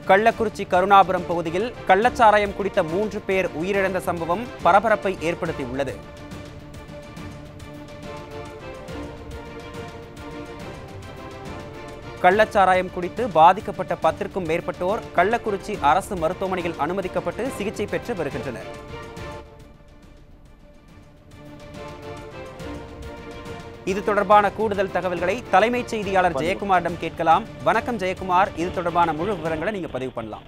கள்ளக்குறிச்சி கருணாபுரம் பகுதியில் கள்ளச்சாராயம் குடித்த மூன்று பேர் உயிரிழந்த சம்பவம் பரபரப்பை ஏற்படுத்தியுள்ளது கள்ளச்சாராயம் குடித்து பாதிக்கப்பட்ட பத்திற்கும் மேற்பட்டோர் கள்ளக்குறிச்சி அரசு மருத்துவமனையில் அனுமதிக்கப்பட்டு சிகிச்சை பெற்று வருகின்றனர் இது தொடர்பான கூடுதல் தகவல்களை தலைமைச் செய்தியாளர் ஜெயக்குமாரிடம் கேட்கலாம் வணக்கம் ஜெயக்குமார் இது தொடர்பான முழு விவரங்களை நீங்க பதிவு பண்ணலாம்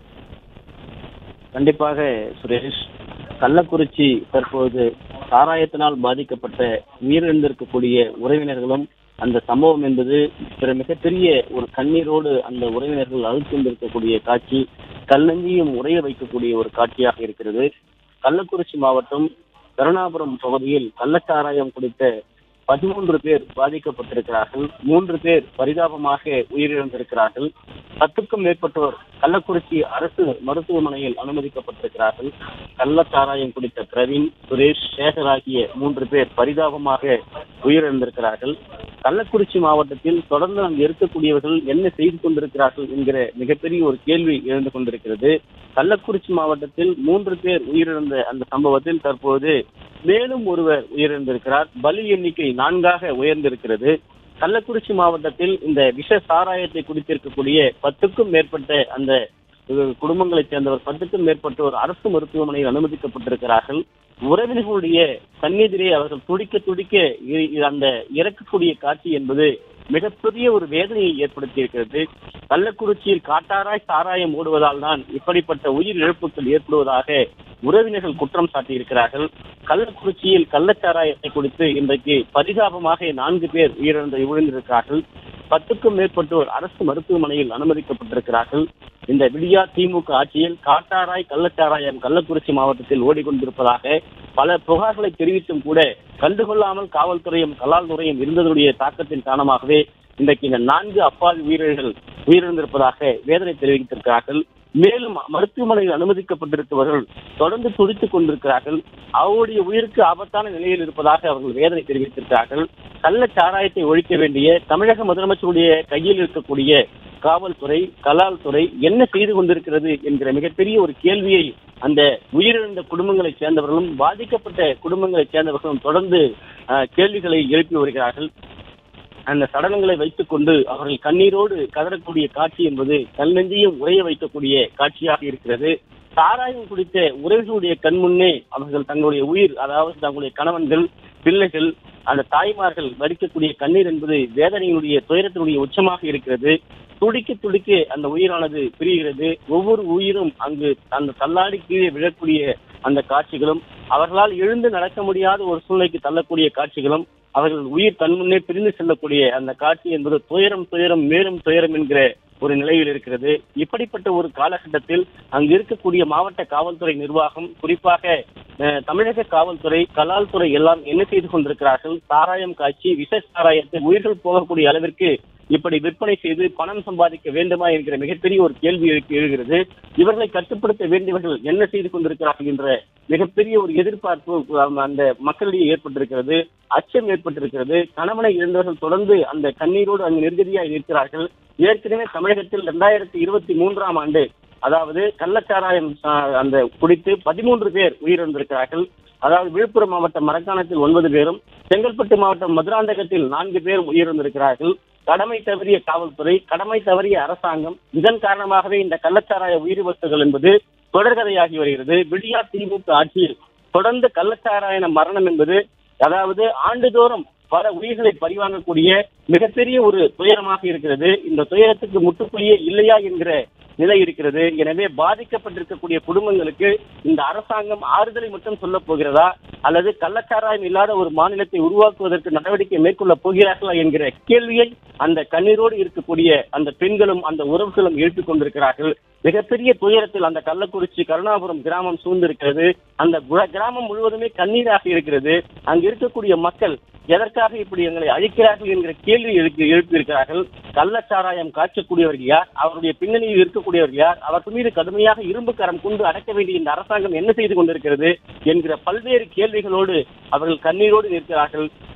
கண்டிப்பாக சுரேஷ் கள்ளக்குறிச்சி தற்போது சாராயத்தினால் பாதிக்கப்பட்ட உயிரிழந்திருக்கக்கூடிய உறவினர்களும் அந்த சம்பவம் என்பது பிற மிகப்பெரிய ஒரு கண்ணீரோடு அந்த உறவினர்கள் அழுத்திருந்திருக்கக்கூடிய காட்சி கல்லஞ்சியும் உறைய வைக்கக்கூடிய ஒரு காட்சியாக இருக்கிறது கள்ளக்குறிச்சி மாவட்டம் கருணாபுரம் பகுதியில் கள்ளச்சாராயம் குடித்த பதிமூன்று பேர் பாதிக்கப்பட்டிருக்கிறார்கள் மூன்று பேர் பரிதாபமாக உயிரிழந்திருக்கிறார்கள் பத்துக்கும் மேற்பட்டோர் கள்ளக்குறிச்சி அரசு மருத்துவமனையில் அனுமதிக்கப்பட்டிருக்கிறார்கள் கள்ளச்சாராயம் குடித்த பிரவீன் சுரேஷ் சேகர் ஆகிய மூன்று பேர் பரிதாபமாக உயிரிழந்திருக்கிறார்கள் கள்ளக்குறிச்சி மாவட்டத்தில் தொடர்ந்து அங்கு இருக்கக்கூடியவர்கள் என்ன செய்து கொண்டிருக்கிறார்கள் என்கிற மிகப்பெரிய ஒரு கேள்வி எழுந்து கொண்டிருக்கிறது கள்ளக்குறிச்சி மாவட்டத்தில் மூன்று பேர் உயிரிழந்த அந்த சம்பவத்தில் தற்போது மேலும் ஒருவர் உயிரிழந்திருக்கிறார் பலி எண்ணிக்கை நான்காக உயர்ந்திருக்கிறது கள்ளக்குறிச்சி மாவட்டத்தில் இந்த விஷ சாராயத்தை குடித்திருக்கக்கூடிய பத்துக்கும் மேற்பட்ட அந்த அஹ், குடும்பங்களைச் சேர்ந்தவர் பத்துக்கும் மேற்பட்டோர் அரசு மருத்துவமனையில் அனுமதிக்கப்பட்டிருக்கிறார்கள் உறவினர்களுடைய கண்ணெதிரே அவர்கள் துடிக்க துடிக்க இ- இ- அந்த இறக்கக்கூடிய காட்சி என்பது மிகப்பெரிய ஒரு வேதனையை ஏற்படுத்தி இருக்கிறது கள்ளக்குறிச்சியில் காட்டாராய் சாராயம் ஓடுவதால் தான் இப்படிப்பட்ட உயிர் இழப்புகள் ஏற்படுவதாக உறவினர்கள் குற்றம் சாட்டியிருக்கிறார்கள் கள்ளக்குறிச்சியில் கள்ளச்சாராயத்தை குடித்து இன்றைக்கு பரிதாபமாக நான்கு பேர் உயிரிழந்த விழுந்திருக்கிறார்கள் பத்துக்கும் மேற்பட்டோர் அரசு மருத்துவமனையில் அனுமதிக்கப்பட்டிருக்கிறார்கள் இந்த விடியா திமுக ஆட்சியில் காட்டாராய் கள்ளச்சாராயம் கள்ளக்குறிச்சி மாவட்டத்தில் ஓடிக்கொண்டிருப்பதாக பல புகார்களை தெரிவித்தும் கூட கண்டுகொள்ளாமல் காவல்துறையும் கலால்துறையும் இருந்ததுடைய தாக்கத்தின் காரணமாகவே இன்றைக்கு இந்த நான்கு அப்பாவி உயிரிழர்கள் உயிரிழந்திருப்பதாக வேதனை தெரிவித்திருக்கிறார்கள் மேலும் மருத்துவமனையில் அனுமதிக்கப்பட்டிருப்பவர்கள் தொடர்ந்து துடித்துக் கொண்டிருக்கிறார்கள் அவருடைய உயிருக்கு ஆபத்தான நிலையில் இருப்பதாக அவர்கள் வேதனை தெரிவித்திருக்கிறார்கள் கள்ள சாராயத்தை ஒழிக்க வேண்டிய தமிழக முதலமைச்சருடைய கையில் இருக்கக்கூடிய காவல்துறை கலால்துறை என்ன செய்து கொண்டிருக்கிறது என்கிற மிகப்பெரிய ஒரு கேள்வியை அந்த உயிரிழந்த குடும்பங்களைச் சேர்ந்தவர்களும் பாதிக்கப்பட்ட குடும்பங்களைச் சேர்ந்தவர்களும் தொடர்ந்து அஹ், கேள்விகளை எழுப்பி வருகிறார்கள் அந்த சடலங்களை வைத்துக் கொண்டு அவர்கள் கண்ணீரோடு கதறக்கூடிய காட்சி என்பது கல்நெஞ்சியும் உறைய வைக்கக்கூடிய காட்சியாக இருக்கிறது சாராயம் குடித்த உறவுகளுடைய கண் முன்னே அவர்கள் தங்களுடைய உயிர் அதாவது தங்களுடைய கணவன்கள் பிள்ளைகள் அந்த தாய்மார்கள் வடிக்கக்கூடிய கண்ணீர் என்பது வேதனையினுடைய துயரத்தினுடைய உச்சமாக இருக்கிறது துடிக்க துடிக்க அந்த உயிரானது பிரிகிறது ஒவ்வொரு உயிரும் அங்கு அந்த தள்ளாடி கீழே விழக்கூடிய அந்த காட்சிகளும் அவர்களால் எழுந்து நடக்க முடியாத ஒரு சூழ்நிலைக்கு தள்ளக்கூடிய காட்சிகளும் அவர்கள் உயிர் கண்முன்னே பிரிந்து செல்லக்கூடிய அந்த காட்சி என்பது துயரம் துயரம் மேலும் துயரம் என்கிற ஒரு நிலையில் இருக்கிறது இப்படிப்பட்ட ஒரு காலகட்டத்தில் அங்கு இருக்கக்கூடிய மாவட்ட காவல்துறை நிர்வாகம் குறிப்பாக அஹ், தமிழக காவல்துறை கலால்துறை எல்லாம் என்ன செய்து கொண்டிருக்கிறார்கள் சாராயம் காய்ச்சி விஷ சாராயத்தை உயிர்கள் போகக்கூடிய அளவிற்கு இப்படி விற்பனை செய்து பணம் சம்பாதிக்க வேண்டுமா என்கிற மிகப்பெரிய ஒரு கேள்வி எழு- எழுகிறது இவர்களை கட்டுப்படுத்த வேண்டியவர்கள் என்ன செய்து கொண்டிருக்கிறார்கள் என்ற மிகப்பெரிய ஒரு எதிர்பார்ப்பு அஹ், அந்த மக்களிடையே ஏற்பட்டிருக்கிறது அச்சம் ஏற்பட்டிருக்கிறது கணவனை இழந்தவர்கள் தொடர்ந்து அந்த கண்ணீரோடு அங்கு நிர்கதியாய் நிற்கிறார்கள் ஏற்கனவே தமிழகத்தில் இரண்டாயிரத்தி இருபத்தி மூன்றாம் ஆண்டு அதாவது கள்ளச்சாராயம் அஹ், அந்த குடித்து பதிமூன்று பேர் உயிரிழந்திருக்கிறார்கள் அதாவது விழுப்புரம் மாவட்டம் மரக்காணத்தில் ஒன்பது பேரும் செங்கல்பட்டு மாவட்டம் மதுராந்தகத்தில் நான்கு பேரும் உயிரிழந்திருக்கிறார்கள் கடமை தவறிய காவல்துறை கடமை தவறிய அரசாங்கம் இதன் காரணமாகவே இந்த கள்ளச்சாராய உயிர் விபத்துகள் என்பது தொடர்கதையாகி வருகிறது விடியா திமுக ஆட்சியில் தொடர்ந்து கள்ளச்சாராய மரணம் என்பது அதாவது ஆண்டுதோறும் பல உயிர்களை பரிவாங்கக்கூடிய மிகப்பெரிய ஒரு துயரமாக இருக்கிறது இந்த துயரத்துக்கு முற்றுப்புள்ளியே இல்லையா என்கிற நிலை இருக்கிறது எனவே பாதிக்கப்பட்டிருக்கக்கூடிய குடும்பங்களுக்கு இந்த அரசாங்கம் ஆறுதலை மட்டும் சொல்ல போகிறதா அல்லது கள்ளச்சாராயம் இல்லாத ஒரு மாநிலத்தை உருவாக்குவதற்கு நடவடிக்கை மேற்கொள்ள போகிறார்களா என்கிற கேள்வியை அந்த கண்ணீரோடு இருக்கக்கூடிய அந்த பெண்களும் அந்த உறவுகளும் எழுப்பிக் கொண்டிருக்கிறார்கள் மிகப்பெரிய துயரத்தில் அந்த கள்ளக்குறிச்சி கருணாபுரம் கிராமம் சூழ்ந்திருக்கிறது அந்த குர- கிராமம் முழுவதுமே கண்ணீராக இருக்கிறது அங்கு இருக்கக்கூடிய மக்கள் எதற்காக இப்படி எங்களை அழிக்கிறார்கள் என்கிற கேள்வி எழுப்பி எழுப்பியிருக்கிறார்கள் கள்ளச்சாராயம் காய்ச்சக்கூடியவர்கள் யார் அவருடைய பின்னணியில் இருக்கக்கூடியவர்கள் யார் அவர்கள் மீது கடுமையாக இரும்பு கரம் கொண்டு அடக்க வேண்டிய இந்த அரசாங்கம் என்ன செய்து கொண்டிருக்கிறது என்கிற பல்வேறு கேள்விகளோடு அவர்கள் கண்ணீரோடு நிற்கிறார்கள்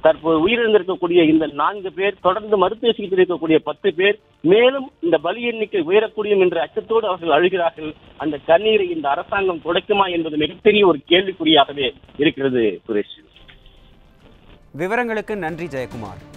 தற்போது உயிரிழந்திருக்கக்கூடிய இந்த நான்கு பேர் தொடர்ந்து மருத்துவ சிகிச்சை இருக்கக்கூடிய பத்து பேர் மேலும் இந்த பலி எண்ணிக்கை உயரக்கூடியும் என்ற அச்சத்தோடு அவர்கள் அழுகிறார்கள் அந்த கண்ணீரை இந்த அரசாங்கம் துடைக்குமா என்பது மிகப்பெரிய ஒரு கேள்விக்குறியாகவே இருக்கிறது சுரேஷ் விவரங்களுக்கு நன்றி ஜெயக்குமார்